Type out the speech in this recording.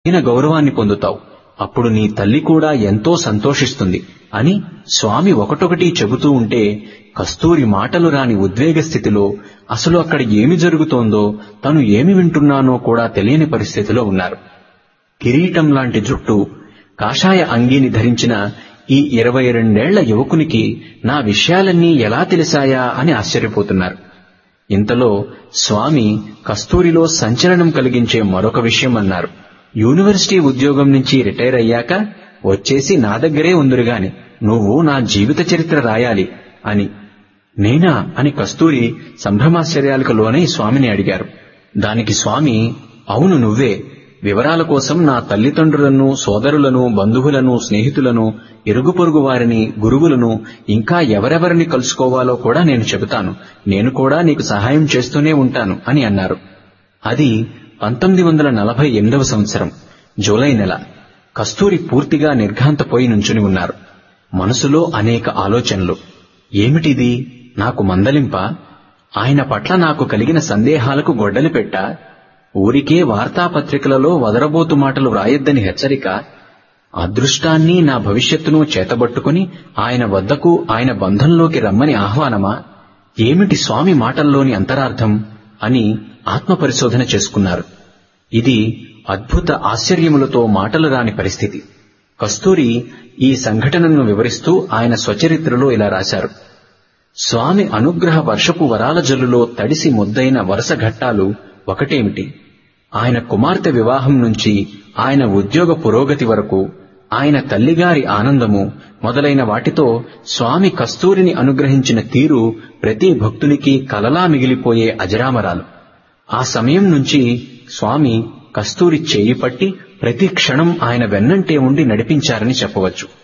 అయిన గౌరవాన్ని పొందుతావు అప్పుడు నీ తల్లి కూడా ఎంతో సంతోషిస్తుంది అని స్వామి ఒకటొకటి చెబుతూ ఉంటే కస్తూరి మాటలు రాని ఉద్వేగ స్థితిలో అసలు అక్కడ ఏమి జరుగుతోందో తను ఏమి వింటున్నానో కూడా తెలియని పరిస్థితిలో ఉన్నారు కిరీటం లాంటి జుట్టు కాషాయ అంగీని ధరించిన ఈ ఇరవై రెండేళ్ల యువకునికి నా విషయాలన్నీ ఎలా తెలిసాయా అని ఆశ్చర్యపోతున్నారు ఇంతలో స్వామి కస్తూరిలో సంచలనం కలిగించే మరొక విషయం అన్నారు యూనివర్సిటీ ఉద్యోగం నుంచి రిటైర్ అయ్యాక వచ్చేసి నా దగ్గరే ఉందిరుగాని నువ్వు నా జీవిత చరిత్ర రాయాలి అని నేనా అని కస్తూరి సంభ్రమాశ్చర్యాలకు లోనై స్వామిని అడిగారు దానికి స్వామి అవును నువ్వే వివరాల కోసం నా తల్లిదండ్రులను సోదరులను బంధువులను స్నేహితులను ఇరుగు పొరుగు వారిని గురువులను ఇంకా ఎవరెవరిని కలుసుకోవాలో కూడా నేను చెబుతాను నేను కూడా నీకు సహాయం చేస్తూనే ఉంటాను అని అన్నారు అది పంతొమ్మిది వందల నలభై ఎనిమిదవ సంవత్సరం జూలై నెల కస్తూరి పూర్తిగా నిర్ఘాంతపోయి నుంచుని ఉన్నారు మనసులో అనేక ఆలోచనలు ఏమిటిది నాకు మందలింప ఆయన పట్ల నాకు కలిగిన సందేహాలకు గొడ్డలి పెట్టా ఊరికే వార్తాపత్రికలలో వదరబోతు మాటలు వ్రాయొద్దని హెచ్చరిక అదృష్టాన్ని నా భవిష్యత్తును చేతబట్టుకుని ఆయన వద్దకు ఆయన బంధంలోకి రమ్మని ఆహ్వానమా ఏమిటి స్వామి మాటల్లోని అంతరార్థం అని ఆత్మపరిశోధన చేసుకున్నారు ఇది అద్భుత ఆశ్చర్యములతో మాటలు రాని పరిస్థితి కస్తూరి ఈ సంఘటనను వివరిస్తూ ఆయన స్వచరిత్రలో ఇలా రాశారు స్వామి అనుగ్రహ వర్షపు వరాల జల్లులో తడిసి ముద్దైన వరుస ఘట్టాలు ఒకటేమిటి ఆయన కుమార్తె వివాహం నుంచి ఆయన ఉద్యోగ పురోగతి వరకు ఆయన తల్లిగారి ఆనందము మొదలైన వాటితో స్వామి కస్తూరిని అనుగ్రహించిన తీరు ప్రతి భక్తునికి కలలా మిగిలిపోయే అజరామరాలు ఆ సమయం నుంచి స్వామి కస్తూరి చేయి పట్టి ప్రతి క్షణం ఆయన వెన్నంటే ఉండి నడిపించారని చెప్పవచ్చు